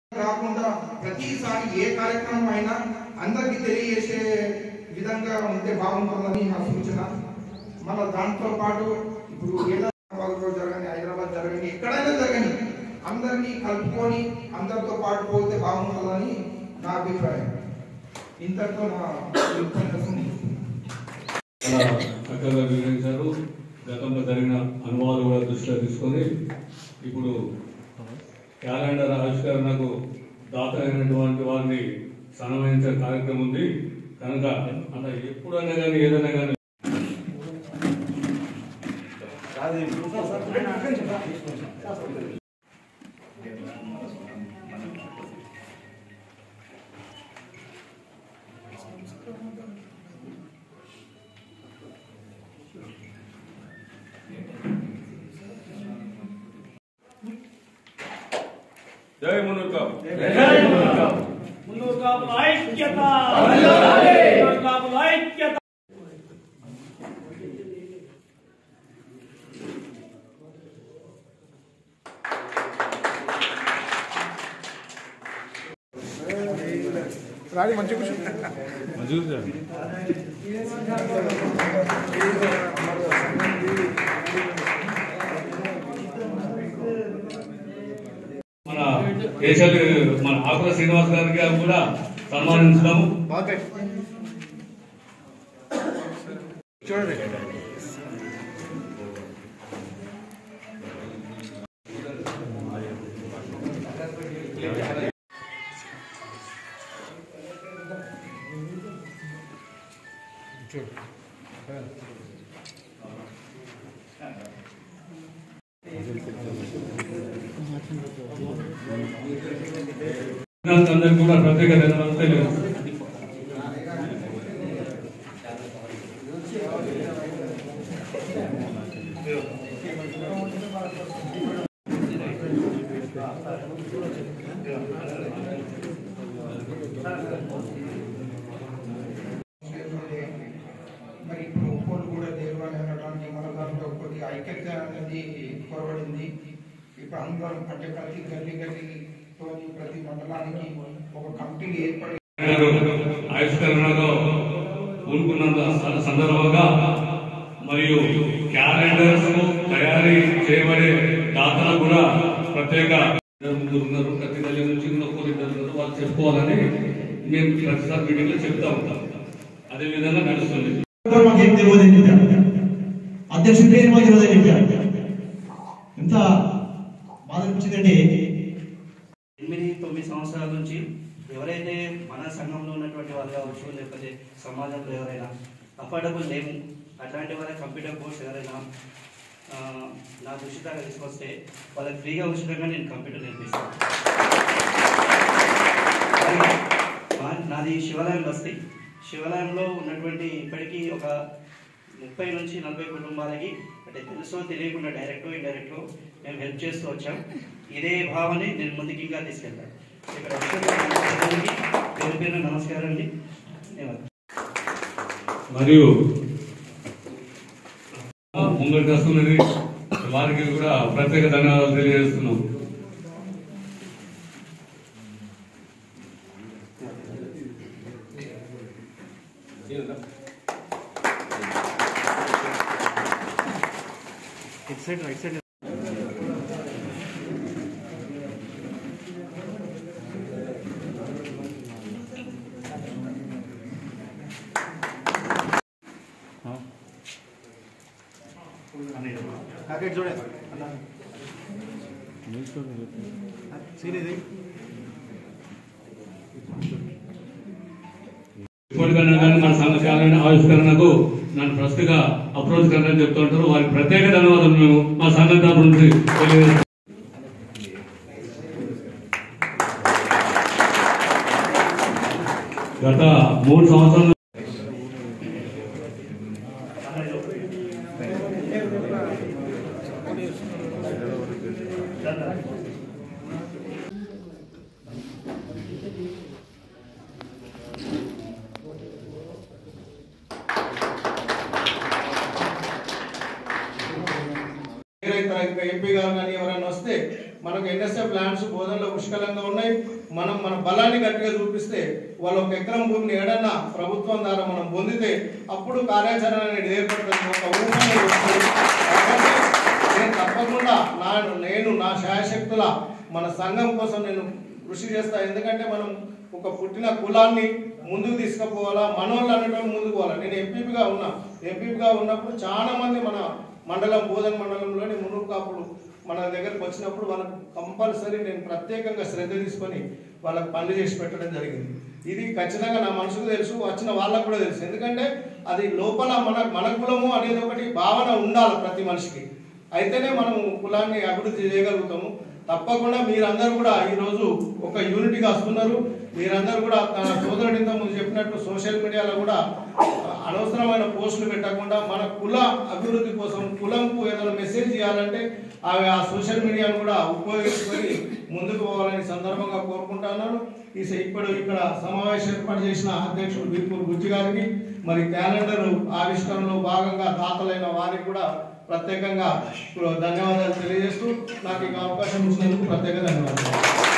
కాకుండా ప్రతిసారి ఏ కార్యక్రమం అయినా అందరికీ తెలియజేసే విధంగా ఉంటే బాగుంటుందని నా సూచన మన దాంతో పాటు ఇప్పుడు హైదరాబాద్లో జరగని హైదరాబాద్ జరగని ఎక్కడైనా జరగని అందరినీ కలుపుకొని అందరితో పాటు పోతే బాగుంటుందని నా అభిప్రాయం ఇంతటితో నా ఉపన్యాసం చాలా చక్కగా వివరించారు గతంలో జరిగిన అనుభవాలు కూడా దృష్టిలో తీసుకొని ఇప్పుడు క్యాలెండర్ ఆవిష్కరణకు దాత అయినటువంటి వారిని సన్మానించే కార్యక్రమం ఉంది కనుక అలా ఎప్పుడైనా కానీ ఏదైనా కానీ జై మునుర్కా ముందు కాపుల ఐక్యత ముందు కాపుల ఐక్యత మన కేశవ్ మన ఆకుల శ్రీనివాస్ గారికి కూడా సన్మానించడము అందరికీ కూడా ప్రత్యేక ధన్యవాదాలు తెలియజేస్తున్నాను. మరి ఇప్పుడు ఒక్కోళ్ళు కూడా దేవాలయం అనడానికి మన దాంట్లో కొద్ది ఐక్యత అనేది కొరబడింది ఇప్పుడు అందరం అంటే ప్రతి గల్లీ గల్లీతో ప్రతి మండలానికి ఒక కమిటీలు ఏర్పడి గారు ఆవిష్కరణలో పూనుకున్నంత స- సందర్భంగా మరియు క్యాలెండర్స్ తయారీ చేయబడే దాతలకు కూడా ప్రత్యేక ఇద్దరు ముగ్గురు ఉన్నారు ప్రతి గల్లీ నుంచి ఇంకొకరు ఇద్దరు ఉన్నారు వాళ్ళు చెప్పుకోవాలని మేము ప్రతిసారి మీటింగ్ లో చెప్తా ఉంటాం అదే విధంగా నడుస్తుంది మాకు ఏం తెలియదు అని చెప్పాడు అధ్యక్షుడు పేరు మాకు తెలియదు అని చెప్పాడు ఎంత బాధ అనిపించిందంటే ఎనిమిది తొమ్మిది సంవత్సరాల నుంచి ఎవరైతే మన సంఘంలో ఉన్నటువంటి వాళ్ళు కావచ్చు లేకపోతే సమాజంలో ఎవరైనా అఫోర్డబుల్ లేము అట్లాంటి వాళ్ళ కంప్యూటర్ కోర్స్ ఎవరైనా ఆ, నా దృష్టి దాకా తీసుకొస్తే వాళ్ళకి ఫ్రీగా ఉచితంగా నేను కంప్యూటర్ నేర్పిస్తాను అలాగే మా- నాది శివాలయం బస్తీ శివాలయంలో ఉన్నటువంటి ఇప్పటికీ ఒక ముప్పై నుంచి నలభై కుటుంబాలకి అంటే తెలుసో తెలియకుండా డైరెక్టో ఇండైరెక్టో మేము హెల్ప్ చేస్తూ వచ్చాం ఇదే భావనే నేను ముందుకు ఇంకా తీసుకెళ్తాను ఇక్కడ వచ్చిన అందరికీ పేరు పేరు నమస్కారం అండి ధన్యవాదాలు మరియు ముంగటి వస్తున్నది వారికి కూడా ప్రత్యేక ధన్యవాదాలు తెలియజేస్తున్నాం ఇప్పటికన్నా కానీ మన సంఘ కాలైన ఆవిష్కరణకు నన్ను ఫస్ట్గా అప్రోచ్ కన్నా చెప్తూ ఉంటారు వారికి ప్రత్యేక ధన్యవాదాలు మేము మా సంఘం తరపు నుంచి తెలియజేస్తున్నాం గత మూడు సంవత్సరాలు ఎంపీ గారు కానీ ఎవరైనా వస్తే మనకు ఎన్ఎస్ఎఫ్ ల్యాండ్స్ బోధనలో పుష్కలంగా ఉన్నాయి మనం మన బలాన్ని గట్టిగా చూపిస్తే వాళ్ళ ఒక ఎకరం భూమిని ఏడన్నా ప్రభుత్వం ద్వారా మనం పొందితే అప్పుడు కార్యాచరణ అనేది ఏర్పడుతుంది ఒక ఊహనే వస్తుంది కాబట్టి నేను తప్పకుండా నా నేను నా శాయశక్తుల మన సంఘం కోసం నేను కృషి చేస్తా ఎందుకంటే మనం ఒక పుట్టిన కులాన్ని ముందుకు తీసుకుపోవాలా మనోళ్ళు అనేటువంటి ముందుకు పోవాలా నేను ఎంపీపీగా ఉన్నా ఎంపీపీగా ఉన్నప్పుడు చాలా మంది మన మండలం బోధన మండలంలోని మునుగు కాపులు మన దగ్గరకు వచ్చినప్పుడు వాళ్ళకు కంపల్సరీ నేను ప్రత్యేకంగా శ్రద్ధ తీసుకొని వాళ్ళకి పనులు చేసి పెట్టడం జరిగింది ఇది ఖచ్చితంగా నా మనసుకు తెలుసు వచ్చిన వాళ్ళకు కూడా తెలుసు ఎందుకంటే అది లోపల మన మన కులము అనేది ఒకటి భావన ఉండాలి ప్రతి మనిషికి అయితేనే మనం కులాన్ని అభివృద్ధి చేయగలుగుతాము తప్పకుండా మీరందరూ కూడా ఈరోజు ఒక యూనిటీగా వస్తున్నారు మీరందరూ కూడా తన సోదరుడు ఇంత ముందు చెప్పినట్టు సోషల్ మీడియాలో కూడా అనవసరమైన పోస్టులు పెట్టకుండా మన కుల అభివృద్ధి కోసం కులంకు ఏదైనా మెసేజ్ చేయాలంటే అవి ఆ సోషల్ మీడియాను కూడా ఉపయోగించుకొని ముందుకు పోవాలని సందర్భంగా కోరుకుంటున్నాను ఈ స- ఇప్పుడు ఇక్కడ సమావేశం ఏర్పాటు చేసిన అధ్యక్షుడు వీర్పూర్ బుజ్జి గారికి మరి క్యాలెండర్ ఆవిష్కరణలో భాగంగా దాతలైన వారికి కూడా ప్రత్యేకంగా ధన్యవాదాలు తెలియజేస్తూ నాకు ఈ అవకాశం ఇచ్చినందుకు ప్రత్యేక ధన్యవాదాలు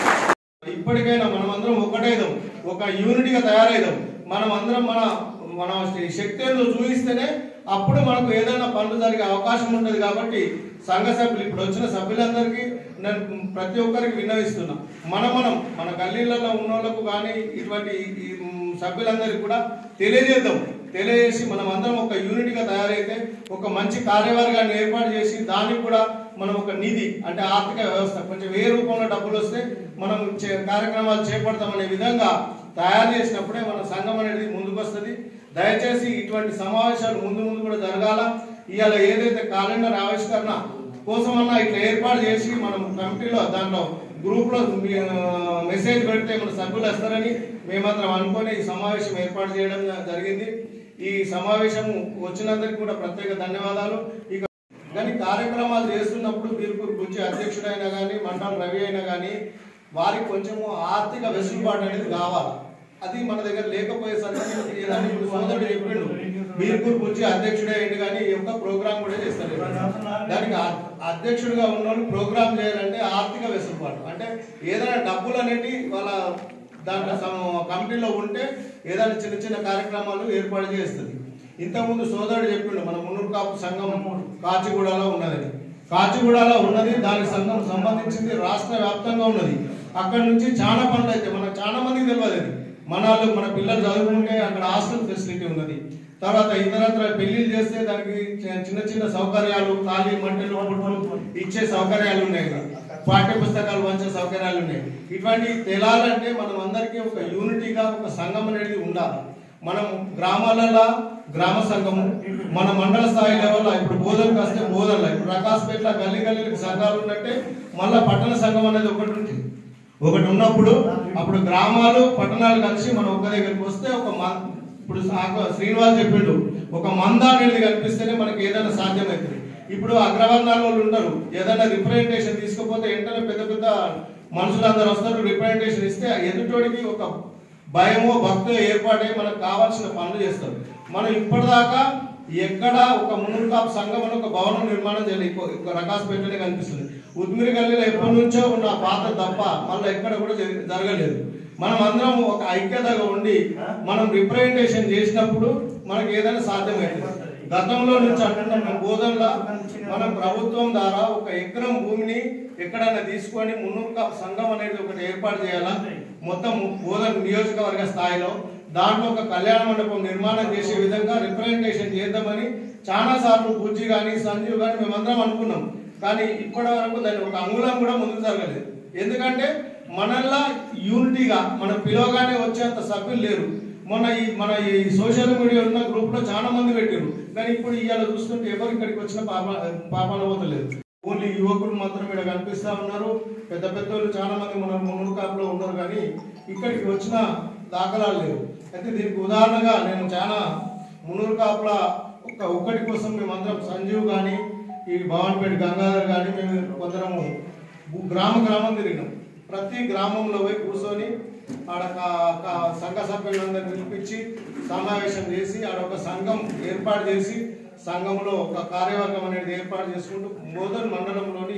ఇప్పటికైనా మనమందరం ఒకటేదాం ఒక యూనిటీగా తయారైదాం మనం అందరం మన మన శక్తి ఏందో చూపిస్తేనే అప్పుడు మనకు ఏదైనా పనులు జరిగే అవకాశం ఉంటుంది కాబట్టి సంఘ సభ్యులు ఇప్పుడు వచ్చిన సభ్యులందరికీ నేను ప్రతి ఒక్కరికి విన్నవిస్తున్నా మన మనం మన గల్లీలలో ఉన్న వాళ్ళకు కానీ ఇటువంటి ఈ, మ్, సభ్యులందరికీ కూడా తెలియజేద్దాం తెలియజేసి మనం అందరం ఒక యూనిట్గా తయారైతే ఒక మంచి కార్యవర్గాన్ని ఏర్పాటు చేసి దానికి కూడా మనం ఒక నిధి అంటే ఆర్థిక వ్యవస్థ కొంచెం ఏ రూపంలో డబ్బులు వస్తే మనం చే- కార్యక్రమాలు చేపడతామనే విధంగా తయారు చేసినప్పుడే మన సంఘం అనేది ముందుకు వస్తుంది దయచేసి ఇటువంటి సమావేశాలు ముందు ముందు కూడా జరగాల ఇవాళ ఏదైతే క్యాలెండర్ ఆవిష్కరణ కోసమన్నా ఇట్లా ఏర్పాటు చేసి మనం కమిటీలో దాంట్లో గ్రూప్ లో మీ, ఆ, మెసేజ్ పెడితే మన సభ్యులు వస్తారని మేమందరం అనుకొని ఈ సమావేశం ఏర్పాటు చేయడం జరిగింది ఈ సమావేశం వచ్చినందరికీ కూడా ప్రత్యేక ధన్యవాదాలు ఇక కానీ కార్యక్రమాలు చేస్తున్నప్పుడు బీర్పూర్ బుజ్జి అధ్యక్షుడైనా కానీ మండల రవి అయినా కానీ వారికి కొంచెము ఆర్థిక వెసులుబాటు అనేది కావాలి అది మన దగ్గర లేకపోయేసరికి ఏదైనా ఇప్పుడు సోదరుడు చెప్పిండు బీర్పూర్ బుజ్జి అధ్యక్షుడే అయింది కానీ ఈ యొక్క ప్రోగ్రామ్ కూడా చేస్తారు దానికి ఆ- అధ్యక్షుడిగా ఉన్నోళ్ళు ప్రోగ్రామ్ చేయాలంటే ఆర్థిక వెసులుబాటు అంటే ఏదైనా డబ్బులు అనేటి వాళ్ళ దాంట్లో సమ- కమిటీలో ఉంటే ఏదైనా చిన్న చిన్న కార్యక్రమాలు ఏర్పాటు చేస్తుంది ఇంతకుముందు సోదరుడు చెప్పిండు మన మున్నూరు కాపు సంఘం కాచిగూడలో ఉన్నదని కాచిగూడలో ఉన్నది దాని సంఘం సంబంధించింది రాష్ట్ర వ్యాప్తంగా ఉన్నది అక్కడ నుంచి చాలా పనులు అయితే మనకు చాలా మందికి తెలియదు అది మన వాళ్ళు మన పిల్లలు చదువుకుంటే అక్కడ హాస్టల్ ఫెసిలిటీ ఉన్నది తర్వాత ఇతరత్ర పెళ్లిళ్ళు చేస్తే దానికి చి- చిన్న చిన్న సౌకర్యాలు ఖాళీ మంటలు బుట్టలు ఇచ్చే సౌకర్యాలు ఉన్నాయి పాఠ్య పుస్తకాలు పంచే సౌకర్యాలు ఉన్నాయి ఇటువంటి తెలాలంటే మనం అందరికీ ఒక యూనిటీగా ఒక సంఘం అనేది ఉండాలి మనం గ్రామాలలో గ్రామ సంఘము మన మండల స్థాయి లెవెల్లో ఇప్పుడు బోధనకు వస్తే బోధనలో ఇప్పుడు రకాస్పేట్ల గల్లీ గల్లీలకు సంఘాలు ఉన్నట్టే మళ్ళా పట్టణ సంఘం అనేది ఒకటి ఉంటుంది ఒకటి ఉన్నప్పుడు అప్పుడు గ్రామాలు పట్టణాలు కలిసి మనం ఒక్క దగ్గరికి వస్తే ఒక మ- ఇప్పుడు సా- శ్రీనివాస్ చెప్పిండు ఒక మంద అనేది కనిపిస్తేనే మనకి ఏదైనా సాధ్యమవుతుంది ఇప్పుడు అగ్రవర్ణాల వాళ్ళు ఉంటారు ఏదైనా రిప్రజెంటేషన్ తీసుకపోతే వెంటనే పెద్ద పెద్ద మనుషులందరూ వస్తారు రిప్రజెంటేషన్ ఇస్తే ఎదుటోడికి ఒక భయమో భక్తో ఏర్పాటై మనకు కావాల్సిన పనులు చేస్తారు మనం ఇప్పటిదాకా ఎక్కడ ఒక మున్నూరు కాపు సంఘం అని ఒక భవనం నిర్మాణం చేయలేదు ఒక రకాస్పేటనే కనిపిస్తుంది ఉద్మిరి గల్లీలో ఎప్పటి నుంచో ఉన్న పాత తప్ప మళ్ళీ ఎక్కడ కూడా జరి- జరగలేదు మనం అందరం ఒక ఐక్యతగా ఉండి మనం రిప్రజెంటేషన్ చేసినప్పుడు మనకి ఏదైనా సాధ్యమవుతుంది గతంలో నుంచి అంటున్నాం మేము బోధనలో మనం ప్రభుత్వం ద్వారా ఒక ఎకరం భూమిని ఎక్కడైనా తీసుకొని మున్నూరు కాపు సంఘం అనేది ఒకటి ఏర్పాటు చేయాలా మొత్తం బోధన నియోజకవర్గ స్థాయిలో దాంట్లో ఒక కళ్యాణ మండపం నిర్మాణం చేసే విధంగా రిప్రజెంటేషన్ చేద్దామని చాలా సార్లు బుజ్జి కానీ సంజీవ్ కానీ మేమందరం అనుకున్నాం కానీ ఇప్పటి వరకు దాన్ని ఒక అంగుళం కూడా ముందుకు జరగలేదు ఎందుకంటే మనల్లా యూనిటీగా మన పిలవగానే వచ్చేంత సభ్యులు లేరు మొన్న ఈ మన ఈ సోషల్ మీడియా ఉన్న గ్రూప్ లో చాలా మంది పెట్టారు కానీ ఇప్పుడు ఇవాళ చూస్తుంటే ఎవరు ఇక్కడికి వచ్చిన పాప పాపాన పోతలేదు ఓన్లీ యువకులు మాత్రం ఇక్కడ కనిపిస్తా ఉన్నారు పెద్ద పెద్ద వాళ్ళు చాలా మంది మన మున్నూరు కాపులో ఉన్నారు కానీ ఇక్కడికి వచ్చిన దాఖలాలు లేవు అయితే దీనికి ఉదాహరణగా నేను చాలా మున్నూరు కాపుల ఒక ఒక్కటి కోసం మేమందరం సంజీవ్ కానీ ఈ భవన్పేట గంగాధర్ కానీ మేము కొందరము గు- గ్రామ గ్రామం తిరిగినాం ప్రతి గ్రామంలో పోయి కూర్చొని ఆడ కా- కా- సంఘ సభ్యులందరినీ పిలిపించి సమావేశం చేసి ఆడ ఒక సంఘం ఏర్పాటు చేసి సంఘంలో ఒక కార్యవర్గం అనేది ఏర్పాటు చేసుకుంటూ మోదన్ మండలంలోని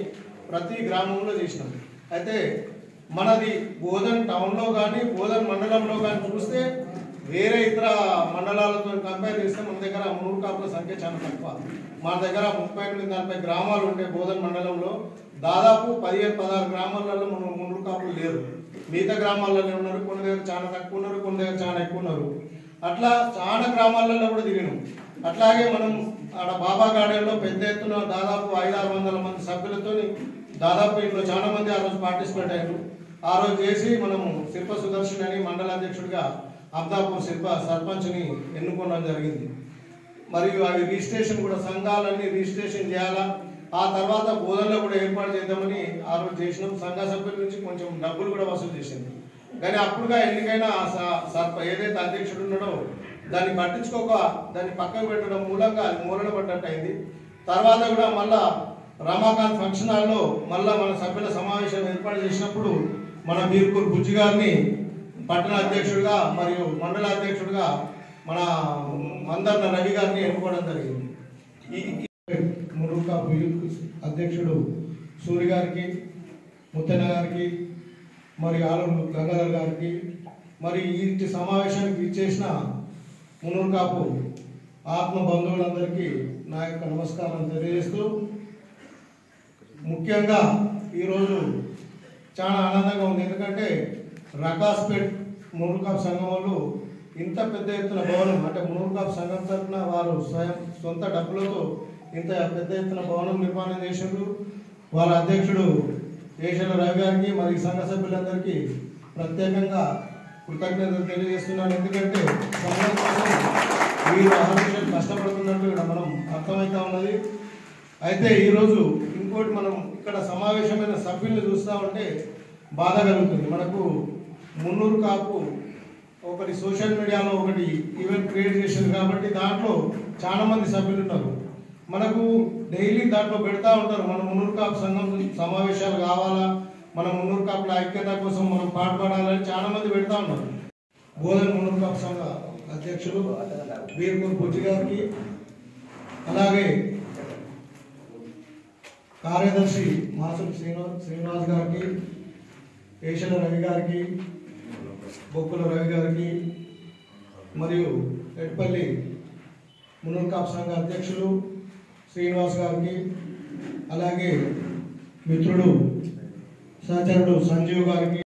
ప్రతి గ్రామంలో చేసినాం అయితే మనది బోధన్ టౌన్లో కానీ బోధన్ మండలంలో కానీ చూస్తే వేరే ఇతర మండలాలతో కంపేర్ చేస్తే మన దగ్గర మునూరు కాపుల సంఖ్య చాలా తక్కువ మన దగ్గర ముప్పై ఎనిమిది నలభై గ్రామాలు ఉండే బోధన్ మండలంలో దాదాపు పదిహేను పదహారు గ్రామాలలో మన మునూరు కాపులు లేరు మిగతా గ్రామాలలో ఉన్నారు కొన్ని దగ్గర చాలా తక్కువ ఉన్నారు కొన్ని దగ్గర చాలా ఎక్కువ ఉన్నారు అట్లా చాలా గ్రామాలలో కూడా తిరిగినాం అట్లాగే మనం ఆడ బాబా గార్డెన్లో పెద్ద ఎత్తున దాదాపు ఐదు ఆరు వందల మంది సభ్యులతో దాదాపు ఇంట్లో చాలా మంది ఆ రోజు పార్టిసిపేట్ అయ్యారు ఆ రోజు చేసి మనము శిల్ప సుదర్శన్ అని మండల అధ్యక్షుడిగా అబ్దాపూర్ శిల్ప సర్పంచ్ని ఎన్నుకోవడం జరిగింది మరియు అవి రిజిస్ట్రేషన్ కూడా సంఘాలన్నీ రిజిస్ట్రేషన్ చేయాలా ఆ తర్వాత బోధనలో కూడా ఏర్పాటు చేద్దామని ఆ రోజు చేసినాం సంఘ సభ్యుల నుంచి కొంచెం డబ్బులు కూడా వసూలు చేసింది కానీ అప్పుడుగా ఎన్నికైన ఆ స- సర్ప ఏదైతే అధ్యక్షుడు ఉన్నాడో దాన్ని పట్టించుకోక దాన్ని పక్కకు పెట్టడం మూలంగా అది మూలన పడ్డట్టు అయింది తర్వాత కూడా మళ్ళా రమాకాంత్ ఫంక్షన్ హాల్లో మళ్ళా మన సభ్యుల సమావేశం ఏర్పాటు చేసినప్పుడు మన మీర్పూర్ బుజ్జి గారిని పట్టణ అధ్యక్షుడిగా మరియు మండల అధ్యక్షుడిగా మన మందర్న రవి గారిని ఎన్నుకోవడం జరిగింది ఈ మురుకా అధ్యక్షుడు సూర్య గారికి ముత్తన్న గారికి మరి ఆలూరు గంగాధర్ గారికి మరి ఈ సమావేశానికి ఇచ్చేసిన మునూరు కాపు ఆత్మ బంధువులందరికీ నా యొక్క నమస్కారం తెలియజేస్తూ ముఖ్యంగా ఈరోజు చాలా ఆనందంగా ఉంది ఎందుకంటే రకాస్పేట్ మునుర్కాప్ సంఘం వాళ్ళు ఇంత పెద్ద ఎత్తున భవనం అంటే మునుర్కాప్ సంఘం తరఫున వారు స్వయం సొంత డబ్బులతో ఇంత పెద్ద ఎత్తున భవనం నిర్మాణం చేసిండ్రు వారి అధ్యక్షుడు ఏషల రవి గారికి మరియు సంఘ సభ్యులందరికీ ప్రత్యేకంగా కృతజ్ఞతలు తెలియజేస్తున్నాను ఎందుకంటే సంఘం కోసం వీరు అహర్నిశలు కష్టపడుతున్నట్టు ఇక్కడ మనం అర్థమవుతా ఉన్నది అయితే ఈరోజు ఇంకోటి మనం ఇక్కడ సమావేశమైన సభ్యుల్ని చూస్తూ ఉంటే బాధ కలుగుతుంది మనకు మున్నూరు కాపు ఒకటి సోషల్ మీడియాలో ఒకటి ఈవెంట్ క్రియేట్ చేసింది కాబట్టి దాంట్లో చాలా మంది సభ్యులు ఉన్నారు మనకు డైలీ దాంట్లో పెడతా ఉంటారు మన మున్నూరు కాపు సంఘం సమావేశాలు కావాలా మన మున్నూరు కాపుల ఐక్యత కోసం మనం పాటుపడాలని చాలా మంది పెడతా ఉన్నారు బోధన్ మున్నూరు కాపు సంఘ అధ్యక్షులు బీర్పూర్ బుజ్జి గారికి అలాగే కార్యదర్శి మాసం శ్రీనివాస్ శ్రీనివాస్ గారికి ఏషల రవి గారికి బొక్కుల రవి గారికి మరియు ఎడ్పల్లి మునూర్ కాప్ సంఘ అధ్యక్షులు శ్రీనివాస్ గారికి అలాగే మిత్రుడు సహచరుడు సంజీవ్ గారికి